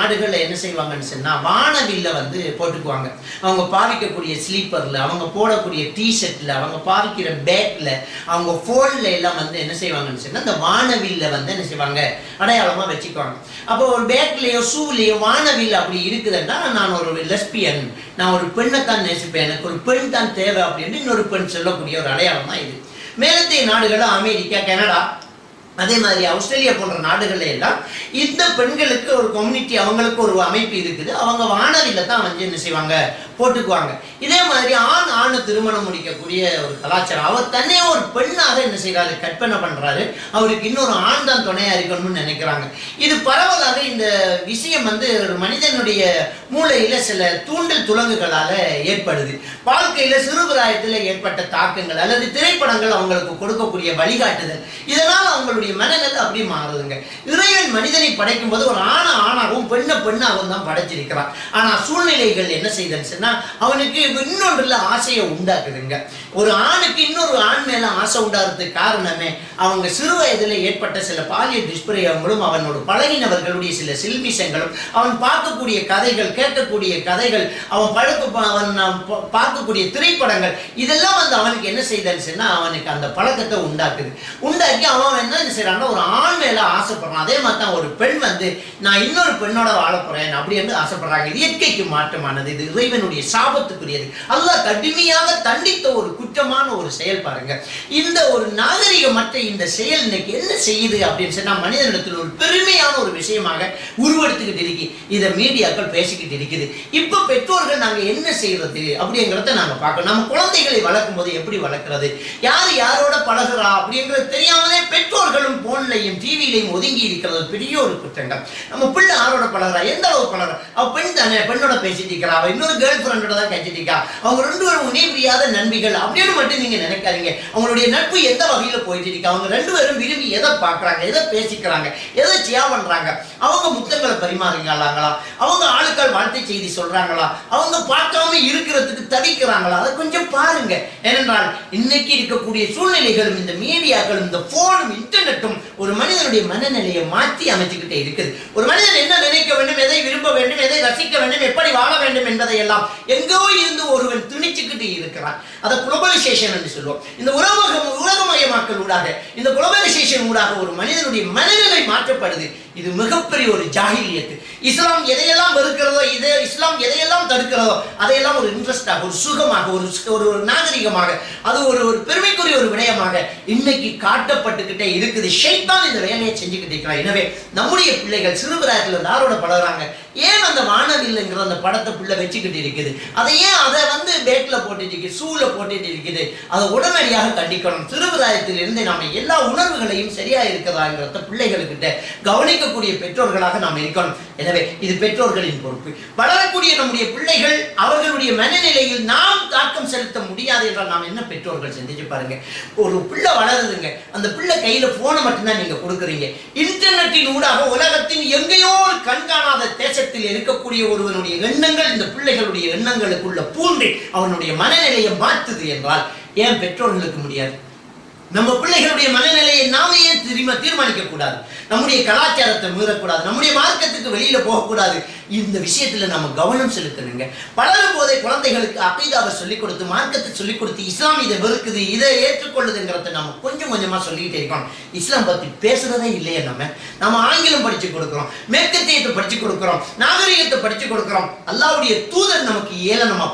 நாடுகள்ல என்ன செய்வாங்கன்னு சொன்னா வானவில்ல வந்து போட்டுக்குவாங்க அவங்க பாவிக்கக்கூடிய ஸ்லீப்பர்ல அவங்க போடக்கூடிய டிஷர்ட்ல அவங்க பாவிக்கிற பேக்ல அவங்க போன்ல எல்லாம் வந்து என்ன செய்வாங்கன்னு சொன்னா இந்த வானவில்ல வந்து என்ன செய்வாங்க அடையாளமா வச்சுக்குவாங்க அப்போ ஒரு பேக்லயோ ஷூலயோ வானவில் அப்படி இருக்குதுன்னா நான் ஒரு லெஸ்பியன் நான் ஒரு பெண்ணை தான் நேசிப்பேன் எனக்கு ஒரு பெண் தான் தேவை அப்படின்னு இன்னொரு பெண் சொல்லக்கூடிய ஒரு அடையாளம் தான் இது மேலத்தைய நாடுகள் அமெரிக்கா கனடா அதே மாதிரி ஆஸ்திரேலியா போன்ற நாடுகள்ல எல்லாம் இந்த பெண்களுக்கு ஒரு கம்யூனிட்டி அவங்களுக்கு ஒரு அமைப்பு இருக்குது அவங்க வானவில்ல தான் வந்து என்ன செய்வாங்க போட்டுக்குவாங்க இதே மாதிரி ஆண் ஆண் திருமணம் முடிக்கக்கூடிய ஒரு கலாச்சாரம் அவர் தன்னையே ஒரு பெண்ணாக என்ன செய்றாரு கற்பனை பண்றாரு அவருக்கு இன்னொரு ஆண் தான் துணையா இருக்கணும்னு நினைக்கிறாங்க இது பரவலாக இந்த விஷயம் வந்து ஒரு மனிதனுடைய மூளையில சில தூண்டல் துலங்குகளால ஏற்படுது வாழ்க்கையில சிறுபிராயத்தில் ஏற்பட்ட தாக்கங்கள் அல்லது திரைப்படங்கள் அவங்களுக்கு கொடுக்கக்கூடிய வழிகாட்டுதல் இதனால் அவங்களுடைய மனநிலை அப்படி மாறுதுங்க இறைவன் மனிதனை படைக்கும் போது ஒரு ஆணை ஆணாகவும் பெண்ணை பெண்ணாகவும் தான் படைச்சிருக்கிறான் ஆனா சூழ்நிலைகள் என்ன செய்தன்னு சொன்னா அவனுக்கு இன்னொன்றுல ஆசையை உண்டாக்குதுங்க ஒரு ஆணுக்கு இன்னொரு ஆண் மேல ஆசை உண்டாகிறதுக்கு காரணமே அவங்க சிறு வயதுல ஏற்பட்ட சில பாலியல் துஷ்பிரயோகங்களும் அவனோட பழகினவர்களுடைய சில சில்மிஷங்களும் அவன் பார்க்கக்கூடிய கதைகள் கேட்கக்கூடிய கதைகள் அவன் பழக்க அவன் நாம் பா- பார்க்கக்கூடிய திரைப்படங்கள் இதெல்லாம் வந்து அவனுக்கு என்ன செய்தன்னு சொன்னா அவனுக்கு அந்த பழக்கத்தை உண்டாக்குது உண்டாக்கி அவன் என்ன செய்யறான்னா ஒரு ஆண் மேல ஆசைப்படுறான் அதே மாதிரி தான் ஒரு பெண் வந்து நான் இன்னொரு பெண்ணோட வாழ போறேன் அப்படி என்று ஆசைப்படுறாங்க இது இயற்கைக்கு மாற்றமானது இது இறைவனுடைய சாபத்துக்குரியது அல்லாஹ் கடுமையாக தண்டித்த ஒரு குற்றமான ஒரு செயல் பாருங்க இந்த ஒரு நாகரிகமற்ற இந்த செயல் இன்னைக்கு என்ன செய்யுது அப்படின்னு சொன்னா மனிதனிடத்தில் ஒரு பெருமையான ஒரு விஷயமாக உருவெடுத்துக்கிட்டு இருக்கு இதை மீடியாக்கள் பேசிக்கிட்டு இருக்குது இப்ப பெற்றோர்கள் நாங்க என்ன செய்யறது அப்படிங்கிறத நாங்க பார்க்கணும் நம்ம குழந்தைகளை வளர்க்கும் போது எப்படி வளர்க்கிறது யார் யாரோட பழகுறா அப்படிங்கிறது தெரியாமலே பெற்றோர்களும் போன்லையும் டிவிலையும் ஒதுங்கி இருக்கிறது பெரிய ஒரு குற்றங்கள் நம்ம பிள்ளை யாரோட பழகுறா எந்த அளவு பழகுறா அவ பெண் தானே பெண்ணோட பேசிட்டு இருக்கிறா அவ இன்னொரு கேர்ள் ஃப்ரெண்டோட தான் பேசிட்டு இருக்கா அவங்க ரெண்டு பேரும் இணை பிரியாத நண்பிகள் அப்படின்னு மட்டும் நீங்க நினைக்காதீங்க அவங்களுடைய நட்பு எந்த வகையில போயிட்டு இருக்கு அவங்க ரெண்டு பேரும் விரும்பி எதை பார்க்கறாங்க எதை பேசிக்கிறாங்க எதை சியா பண்றாங்க அவங்க முத்தங்களை பரிமாறுகிறாங்களா அவங்க ஆளுக்கள் வாழ்த்தை செய்தி சொல்றாங்களா அவங்க பார்க்காம இருக்கிறதுக்கு தவிக்கிறாங்களா அதை கொஞ்சம் பாருங்க ஏனென்றால் இன்னைக்கு இருக்கக்கூடிய சூழ்நிலைகளும் இந்த மீடியாக்களும் இந்த போனும் இன்டர்நெட்டும் ஒரு மனிதனுடைய மனநிலையை மாற்றி அமைச்சுக்கிட்டே இருக்குது ஒரு மனிதன் என்ன நினைக்க வேண்டும் எதை விரும்ப வேண்டும் எதை ரசிக்க வேண்டும் எப்படி வாழ வேண்டும் என்பதை எல்லாம் எங்கோ இருந்து ஒருவன் திணிச்சுக்கிட்டு இருக்கிறான் அதை குளோபலைசேஷன் என்று சொல்லுவோம் இந்த உலகம் உலகமயமாக்கல் ஊடாக இந்த குளோபலைசேஷன் ஊடாக ஒரு மனிதனுடைய மனநிலை மாற்றப்படுது இது மிகப்பெரிய ஒரு ஜாகிலியத்து இஸ்லாம் எதையெல்லாம் வெறுக்கிறதோ இது இஸ்லாம் எதையெல்லாம் தடுக்கிறதோ அதையெல்லாம் ஒரு இன்ட்ரெஸ்டாக ஒரு சுகமாக ஒரு சு- ஒரு ஒரு நாகரிகமாக அது ஒரு ஒரு பெருமைக்குரிய ஒரு விடயமாக இன்னைக்கு காட்டப்பட்டுக்கிட்டே இருக்குது ஷைத்தான் இந்த வேலையை செஞ்சுக்கிட்டு இருக்கிறான் எனவே நம்முடைய பிள்ளைகள் சிறுபிராயத்தில் யாரோட பழகுறாங்க ஏன் அந்த வானவில்லைங்கிற அந்த படத்தை பிள்ளை வச்சுக்கிட்டு இருக்குது அதை ஏன் அதை வந்து பேக்ல போட்டுட்டு இருக்குது ஷூல போட்டுட்டு இருக்குது அதை உடனடியாக கண்டிக்கணும் சிறுபிராயத்தில் இருந்து நாம எல்லா உணர்வுகளையும் சரியா இருக்கிறாங்கிறத பிள்ளைகளுக்கிட்ட கவனிக்கக்கூடிய பெற்றோர்களாக நாம் இருக்கணும் எனவே இது பெற்றோர்களின் பொறுப்பு வளரக்கூடிய நம்முடைய பிள்ளைகள் அவர்களுடைய மனநிலையில் நாம் தாக்கம் செலுத்த முடியாது என்றால் நாம் என்ன பெற்றோர்கள் சிந்திச்சு பாருங்க ஒரு பிள்ளை வளருதுங்க அந்த பிள்ளை கையில போனை மட்டும்தான் நீங்க கொடுக்குறீங்க இன்டர்நெட்டின் ஊடாக உலகத்தின் எங்கேயோ ஒரு கண்காணாத தேசத்தில் இருக்கக்கூடிய ஒருவனுடைய எண்ணங்கள் இந்த பிள்ளைகளுடைய எண்ணங்களுக்குள்ள பூண்டு அவனுடைய மனநிலையை மாற்றுது என்றால் ஏன் பெற்றோர்களுக்கு முடியாது நம்ம பிள்ளைகளுடைய மனநிலையை நாம ஏன் திரும்ப தீர்மானிக்க கூடாது நம்முடைய கலாச்சாரத்தை மீறக்கூடாது நம்முடைய மார்க்கத்துக்கு வெளியில போகக்கூடாது இந்த விஷயத்துல நம்ம கவனம் செலுத்தணுங்க வளரும் போதே குழந்தைகளுக்கு அகைதாவை சொல்லிக் கொடுத்து மார்க்கத்தை சொல்லிக் கொடுத்து இஸ்லாம் இதை வெறுக்குது இதை ஏற்றுக்கொள்ளுதுங்கிறத நம்ம கொஞ்சம் கொஞ்சமா சொல்லிக்கிட்டே இருக்கோம் இஸ்லாம் பத்தி பேசுறதே இல்லையே நம்ம நம்ம ஆங்கிலம் படிச்சு கொடுக்கிறோம் மேற்கத்தியத்தை படிச்சு கொடுக்கிறோம் நாகரிகத்தை படிச்சு கொடுக்கிறோம் அல்லாவுடைய தூதர் நமக்கு ஏளனமா